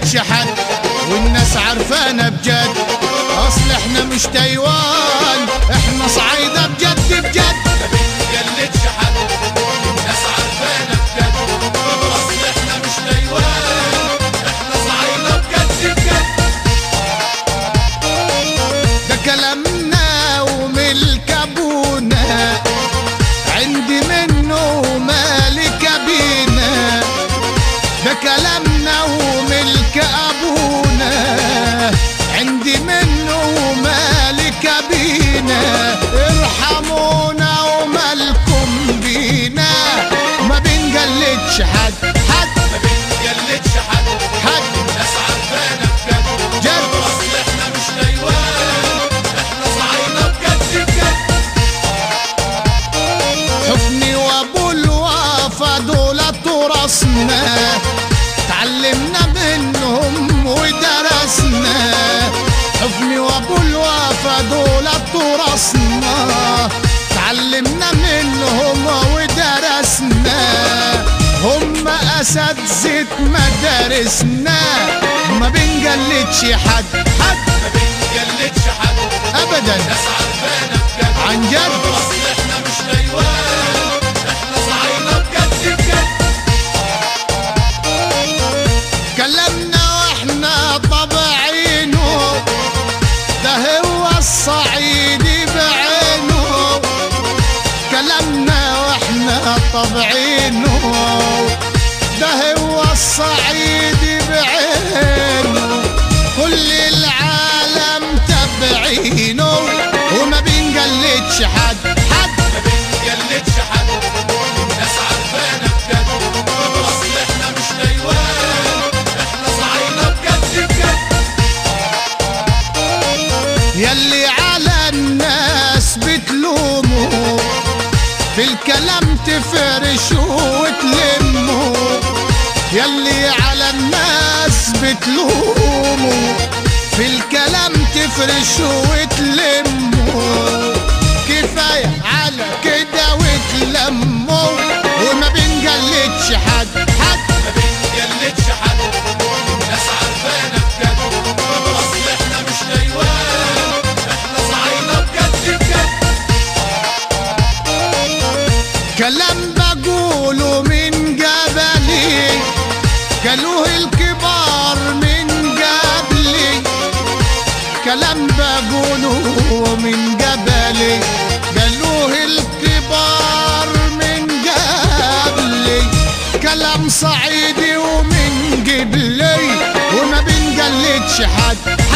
بنجلدش حد والناس عارفانا بجد اصل احنا مش تايوان احنا صعايدة بجد بجد ما بنجلدش حد الناس عارفانا بجد اصل احنا مش تايوان احنا صعايدة بجد بجد ده كلامنا وملك ابونا عندي منه مالك بينا ده كلامنا وملك ابونا عندي منه مالك بينا ارحمونا ومالكم بينا ما بنجلدش حد حد ما بنجلدش حد حد الناس عارفانا بجد جد اصل احنا مش تايوان احنا صعايدة بجد بجد حفني وابو الوفا دول تراثنا تعلمنا منهم ودرسنا حفني وابو الوفا دول تراثنا تعلمنا منهم ودرسنا هم اساتذة مدارسنا ما بنجلدش حد حد ما بنجلدش حد ابدا الناس عارفانا بجد عن جد اصل احنا مش تايوان احنا صعايدة بجد بجد كلامنا واحنا طبعينه ده هو الصعيدي بعينه كلامنا واحنا طبعينه ده هو الصعيدي بعينه كل العالم تبعينه وما بنجلدش حد حد ما بنجلدش حد الناس عارفانا بجد اصل احنا مش تايوان احنا صعايدة بجد بجد يلي على الناس بتلوموا في الكلام تفرشوا وتلموا يلي على الناس بتلوموا في الكلام تفرشوا وتلموا كفاية على كده وتلموا وما بنجلدش حد حد ما بنجلدش حد الناس عارفانا بجد اصل احنا مش تايوان احنا صعايدة بجد بجد كلام بقوله من جبلي قالوه الكبار من قبلي كلام بقوله من جبلي قالوه الكبار من قبلي كلام صعيدي ومن قبلي وما بنجلدش حد